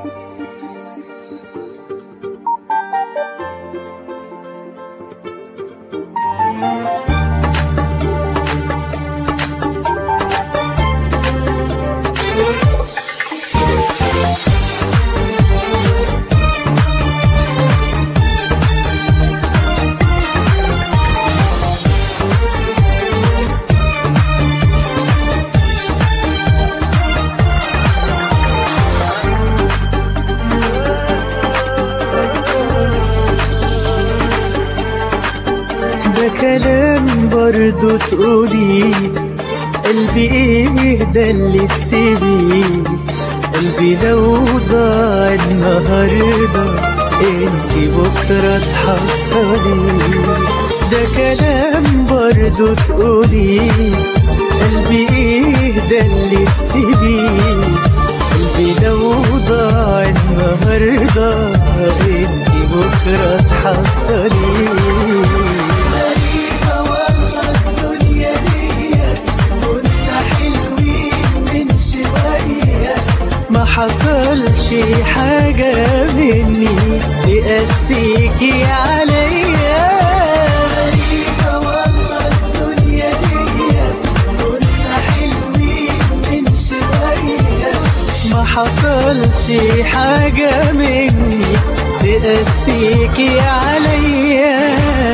ده كلام برضو تقولي قلبي ايه ده اللي تسيبيه قلبي لو ضاع النهارده انتي بكره تحصلي ده كلام برضو تقولي قلبي ايه ده اللي تسيبيه قلبي لو ضاع النهارده انتي بكره تحصلي غريبة والله الدنيا ديت كنا حلوين من شوية ما حصلش حاجة مني تقسيكي عليا غريبة والله الدنيا ديت كنا حلوين من شوية ما حصلش حاجة مني تقسيكي عليا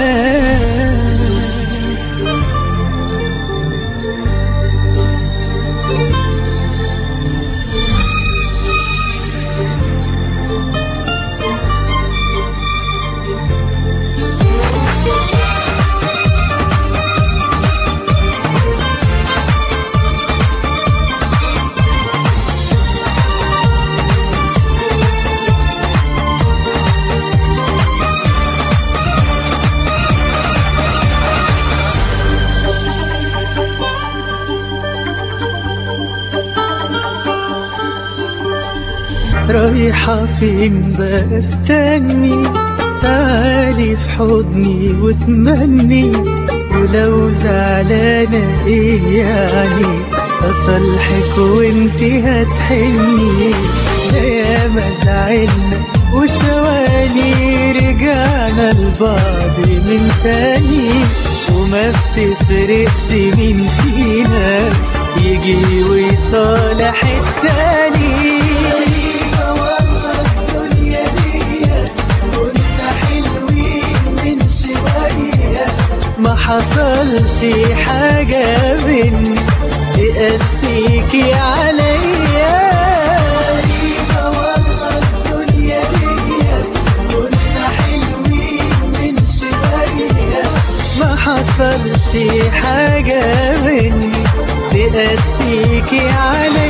رايحة فين بقى استني تعالي في حضني وتمني ولو زعلانة ايه يعني اصلحك وانتي هتحني ده ياما زعلنا وثواني رجعنا لبعض من تاني وما بتفرقش مين فينا يجي ويصالح التاني غريبة والله الدنيا ديت كنا حلوين من شوية ما حصلش حاجة مني تقسيكي عليا غريبة والله الدنيا ديت كنا حلوين من شوية ما حصلش حاجة مني تقسيكي عليا